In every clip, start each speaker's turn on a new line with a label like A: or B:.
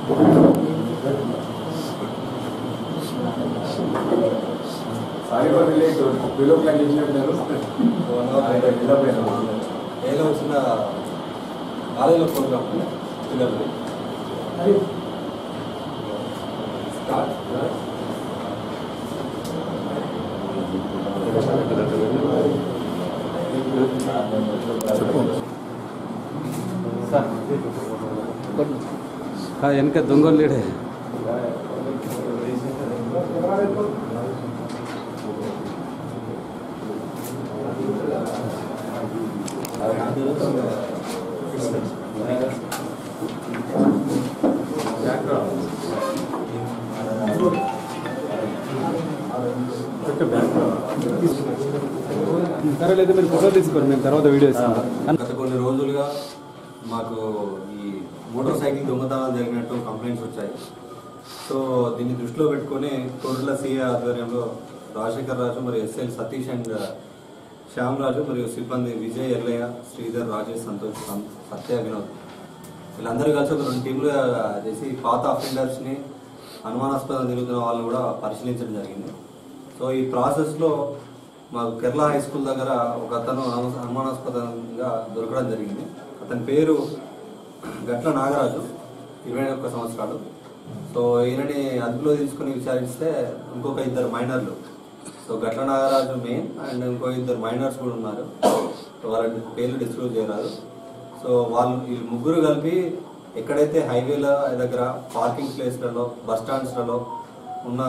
A: Saibaba village below plan చేసినట్టు
B: ఏదో వచ్చిన కాలేజీలో ప్రోగ్రామ్ పిల్లలు
C: వెనక దొంగలు లేడే సరేలేదు మీరు ఫోటో తీసుకోండి మేము తర్వాత వీడియో ఇస్తాం
B: గత కొన్ని రోజులుగా మాకు ఈ మోటార్ సైకిల్ దొంగతనాలు జరిగినట్టు కంప్లైంట్స్ వచ్చాయి సో దీన్ని దృష్టిలో పెట్టుకొని కోరుట్ల సిఏ ఆధ్వర్యంలో రాజశేఖర్ రాజు మరియు ఎస్ఎల్ సతీష్ అండ్ శ్యామ్ రాజు మరియు సిబ్బంది విజయ్ ఎల్లయ్య శ్రీధర్ రాజేష్ సంతోష్ సం- సత్య వినోద్ వీళ్ళందరూ కలిసి ఒక రెండు టీంలు చేసి పాత అఫెండర్స్ని అనుమానాస్పదంగా తిరుగుతున్న వాళ్ళని కూడా పరిశీలించడం జరిగింది సో ఈ ప్రాసెస్లో మాకు కేరళ హై స్కూల్ దగ్గర ఒక అతను అను- అనుమానాస్పదంగా దొరకడం జరిగింది అతని పేరు గట్ల నాగరాజు ఇరవై ఒక్క సంవత్సరాలు సో ఈయనని అదుపులో తీసుకుని విచారిస్తే ఇంకొక ఇద్దరు మైనర్లు సో గట్ల నాగరాజు మెయిన్ అండ్ ఇంకో ఇద్దరు మైనర్స్ కూడా ఉన్నారు సో వాళ్ళ పేర్లు డిస్క్లోజ్ చేయరాదు సో వాళ్ళు ఈ ముగ్గురు కలిపి ఎక్కడైతే హైవేల దగ్గర పార్కింగ్ ప్లేస్లలో బస్ స్టాండ్స్లలో ఉన్న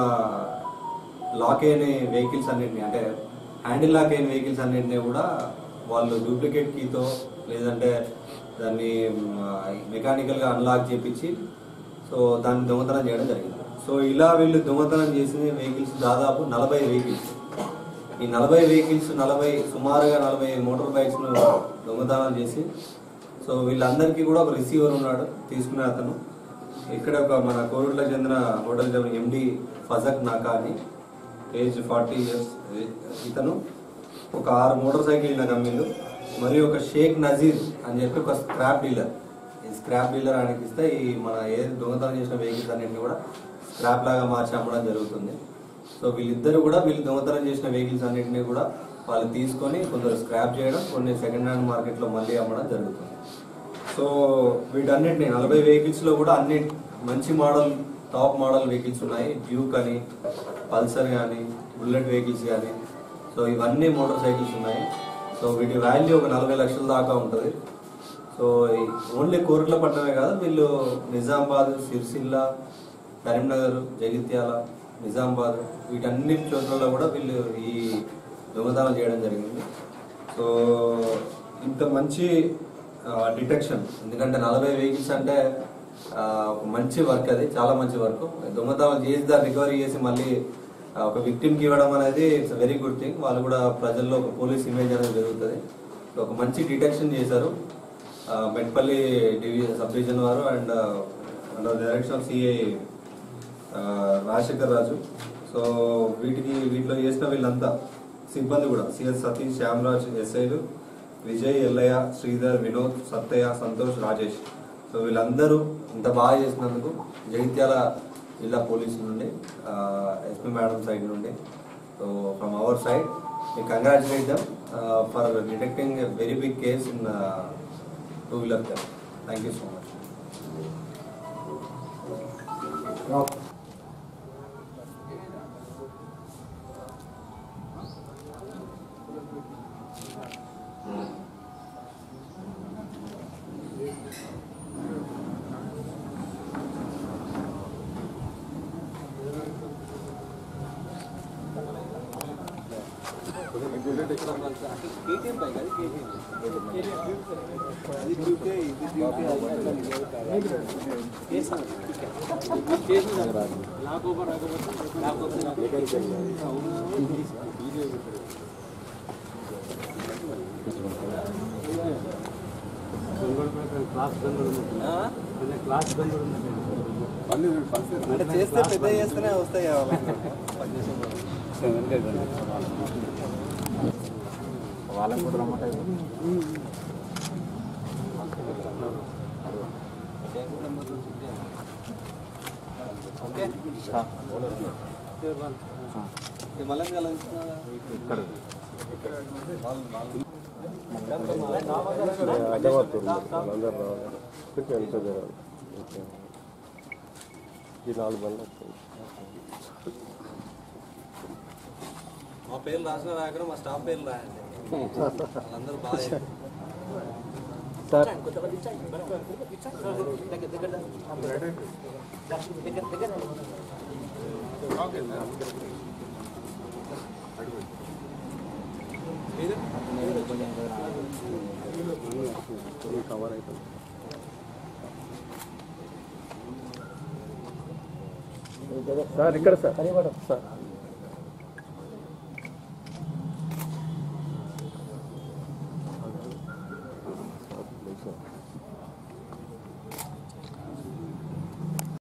B: లాక్ అయిన వెహికల్స్ అన్నింటినీ అంటే హ్యాండిల్ లాక్ అయిన వెహికల్స్ అన్నింటినీ కూడా వాళ్ళు డూప్లికేట్ కీతో లేదంటే దాన్ని మెకానికల్గా అన్లాక్ చేపించి సో దాన్ని దొంగతనం చేయడం జరిగింది సో ఇలా వీళ్ళు దొంగతనం చేసిన వెహికల్స్ దాదాపు నలభై వెహికల్స్ ఈ నలభై వెహికల్స్ నలభై సుమారుగా నలభై మోటార్ బైక్స్ ను దొంగతనం చేసి సో వీళ్ళందరికీ కూడా ఒక రిసీవర్ ఉన్నాడు తీసుకునే అతను ఇక్కడ ఒక మన కోరుట్లకు చెందిన హోటల్ చెందిన ఎండి ఫజక్ నాకా అని ఏజ్ ఫార్టీ ఇయర్స్ ఇతను ఒక ఆరు మోటార్ సైకిల్ నమ్మిండు మరియు ఒక షేక్ నజీర్ అని చెప్పి ఒక స్క్రాప్ డీలర్ ఈ స్క్రాప్ డీలర్ ఆయనకి ఇస్తే ఈ మన ఏ దొంగతనం చేసిన వెహికల్స్ అన్నింటినీ కూడా స్క్రాప్ లాగా మార్చి అమ్మడం జరుగుతుంది సో వీళ్ళిద్దరు కూడా వీళ్ళు దొంగతనం చేసిన వెహికల్స్ అన్నింటినీ కూడా వాళ్ళు తీసుకొని కొందరు స్క్రాప్ చేయడం కొన్ని సెకండ్ హ్యాండ్ మార్కెట్లో మళ్ళీ అమ్మడం జరుగుతుంది సో వీటన్నిటిని నలభై వెహికల్స్ లో కూడా అన్ని మంచి మోడల్ టాప్ మోడల్ వెహికల్స్ ఉన్నాయి డ్యూక్ అని పల్సర్ కానీ బుల్లెట్ వెహికల్స్ కానీ సో ఇవన్నీ మోటార్ సైకిల్స్ ఉన్నాయి సో వీటి వాల్యూ ఒక నలభై లక్షల దాకా ఉంటుంది సో ఓన్లీ కోరుట్ల పట్టణమే కాదు వీళ్ళు నిజామాబాద్ సిరిసిల్ల కరీంనగర్ జగిత్యాల నిజామాబాద్ వీటన్ని చోట్లలో కూడా వీళ్ళు ఈ దొంగతనం చేయడం జరిగింది సో ఇంత మంచి డిటెక్షన్ ఎందుకంటే నలభై వెహికల్స్ అంటే ఆ, ఒక మంచి వర్క్ అది చాలా మంచి వర్క్ దొంగతనం చేసి దాన్ని రికవరీ చేసి మళ్ళీ ఆ, ఒక victim కి ఇవ్వడం అనేది ఇట్స్ వెరీ గుడ్ థింగ్ వాళ్ళు కూడా ప్రజల్లో ఒక పోలీస్ ఇమేజ్ అనేది పెరుగుతుంది సో ఒక మంచి డిటెక్షన్ చేశారు ఆ, మెట్పల్లి డివి సబ్ డివిజన్ వారు and under direction of CI Rajasekhar Raju so వీటికి వీటిలో చేసిన వీళ్ళంతా సిబ్బంది కూడా సిఎస్ సతీష్ శ్యామరాజ్ ఎస్ఐలు విజయ్ ఎల్లయ్య శ్రీధర్ వినోద్ సత్తయ్య సంతోష్ రాజేష్ సో వీళ్ళందరూ ఇంత బాగా చేసినందుకు జగిత్యాల జిల్లా పోలీసు నుండి ఎస్పీ మేడం సైడ్ నుండి so from our side we congratulate them uh, for detecting a very big case in uh, two-wheeler theft. Thank you so much. అంటే చేస్తే పెద్ద చేస్తేనే వస్తాయి
C: వాళ్ళని కూడా రమ్మంటే
B: కావాలి మళ్ళీ
C: ఇక్కడ
D: అడ్డమవుతుంది వాళ్ళందరూ రావాలి కొంచెం వెనక జరగాలి ఓకే. ఈ నాలుగు బండ్లు వస్తాయి
B: మా పేర్లు రాసిన రాకరా మా స్టాఫ్ పేర్లు రాయండి వాళ్ళందరూ బాగా
D: సార్ కవర్ అవుతుంది సార్ ఇక్కడ సార్ సార్